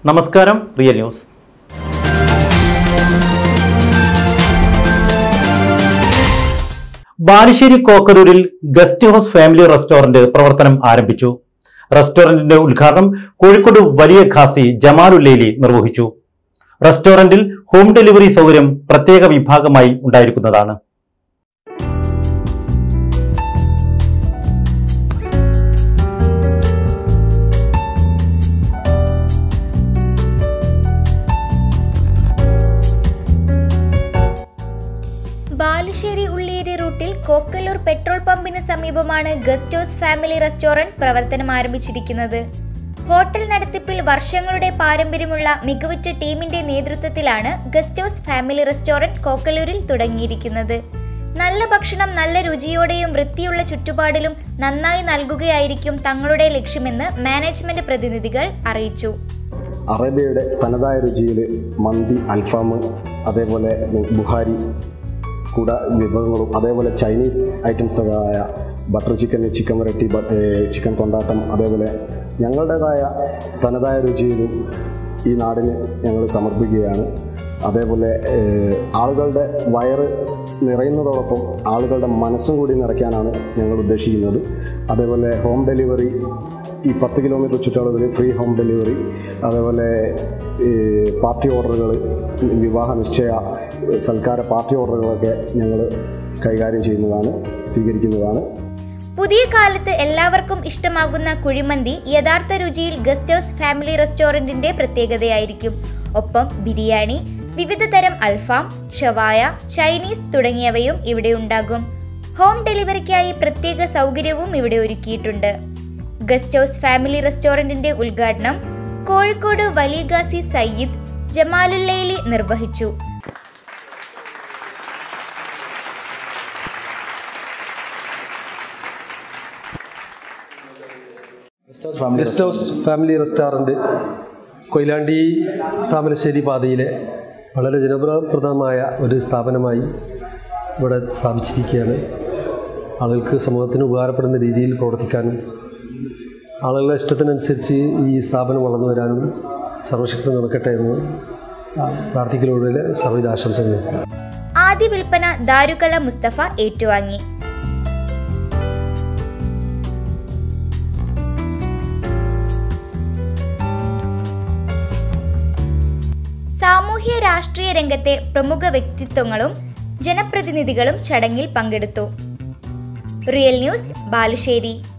നമസ്കാരം real news Balussery കോക്കരൂരിൽ guest house family restaurant പ്രവർത്തനം ആരംഭിച്ചു റെസ്റ്റോറന്റിന്റെ ഉദ്ഘാടനം കോഴിക്കോട് വലിയ ഖാസി ജമാലുല്ലയിലി നിർവഹിച്ചു റെസ്റ്റോറന്റിൽ ഹോം ഡെലിവറി സൗകര്യം പ്രത്യേക വിഭാഗമായി ഉണ്ടായിരിക്കുന്നതാണ് ബാലുശ്ശേരി ഉള്ളിയേരി റൂട്ടിൽ കോക്കല്ലൂർ പെട്രോൾ പമ്പിന് സമീപമാണ് ഗസ്റ്റ് ഹൗസ് ഫാമിലി റെസ്റ്റോറന്റ് പ്രവർത്തനം ആരംഭിച്ചിരിക്കുന്നത് ഹോട്ടൽ നടത്തിപ്പിൽ വർഷങ്ങളുടെ പാരമ്പര്യമുള്ള മികവുറ്റ ടീമിന്റെ നേതൃത്വത്തിലാണ് ഗസ്റ്റ് ഹൗസ് ഫാമിലി റെസ്റ്റോറന്റ് കോക്കല്ലൂരിൽ തുടങ്ങിയിരിക്കുന്നത് നല്ല ഭക്ഷണം നല്ല രുചിയോടെയും വൃത്തിയുള്ള ചുറ്റുപാടിലും നന്നായി നൽകുകയായിരിക്കും തങ്ങളുടെ ലക്ഷ്യമെന്ന് മാനേജ്മെന്റ് പ്രതിനിധികൾ അറിയിച്ചു അറേബ്യയുടെ തനതായ രുചിയിൽ മന്തി അൽഫാം അതേപോലെ ബുഹാരി കൂട വിഭവങ്ങളും അതേപോലെ ചൈനീസ് ഐറ്റംസുകളായ butter chicken chicken variety chicken കൊണ്ടാട്ടം അതേപോലെ ഞങ്ങളുടേതായ തനതായ രുചിയിലും ഈ നാടിന് ഞങ്ങൾ സമർപ്പിക്കുകയാണ് അതേപോലെ ഏഹ്, ആളുകളുടെ വയറ് നിറയുന്നതോടൊപ്പം ആളുകളുടെ മനസ്സും കൂടി നിറയ്ക്കാനാണ് ഞങ്ങൾ ഉദ്ദേശിക്കുന്നത് അതേപോലെ ഹോം ഡെലിവറി ഈ പത്ത് കിലോമീറ്റർ ചുറ്റളവിൽ ഫ്രീ ഹോം ഡെലിവറി അതേപോലെ ഈ പാർട്ടി ഓർഡറുകൾ വിവാഹ നിശ്ചയ സൽക്കാര പാർട്ടി ഓർഡറുകളൊക്കെ ഞങ്ങൾ കൈകാര്യം ചെയ്യുന്നതാണ് സ്വീകരിക്കുന്നതാണ് പുതിയ കാലത്ത് എല്ലാവർക്കും ഇഷ്ടമാകുന്ന കുഴിമന്തി യഥാർത്ഥ രുചിയിൽ ഗസ്റ്റ് ഹൗസ് ഫാമിലി റെസ്റ്റോറന്റിന്റെ പ്രത്യേകതയായിരിക്കും ഒപ്പം ബിരിയാണി വിവിധ തരം അൽഫാം ഷവായ ചൈനീസ് തുടങ്ങിയവയും ഇവിടെ ഉണ്ടാകും ഹോം ഡെലിവറിക്കായി പ്രത്യേക സൗകര്യവും ഇവിടെ ഒരുക്കിയിട്ടുണ്ട് ഗസ്റ്റ് ഹൗസ് ഫാമിലി റെസ്റ്റോറന്റിന്റെ ഉദ്ഘാടനം കോഴിക്കോട് വലിയഗാസി സയ്യിദ് ജമാലുല്ലയിലി നിർവഹിച്ചു guest house family restaurant Koyilandy Thamarassery പാതയിലെ വളരെ ജനപ്രദമായ ഒരു സ്ഥാപനമായി ഇവിടെ സ്ഥാപിച്ചിരിക്കുകയാണ് ആളുകൾക്ക് സമൂഹത്തിന് ഉപകാരപ്പെടുന്ന രീതിയിൽ പ്രവർത്തിക്കാനും ആളുകളുടെ ഇഷ്ടത്തിനനുസരിച്ച് ഈ സ്ഥാപനം വളർന്നു വരാനും സർവശക്തി നടക്കട്ടെ എന്ന് പ്രാർത്ഥിക്കലോടെ സർവ്വവിധ ആശംസകൾ നേരുന്നു ആദ്യ വിൽപ്പന ദാരുകല മുസ്തഫ ഏറ്റുവാങ്ങി സാമൂഹ്യ രാഷ്ട്രീയ രംഗത്തെ പ്രമുഖ വ്യക്തിത്വങ്ങളും ജനപ്രതിനിധികളും ചടങ്ങിൽ പങ്കെടുത്തു റിയൽ ന്യൂസ് ബാലുശ്ശേരി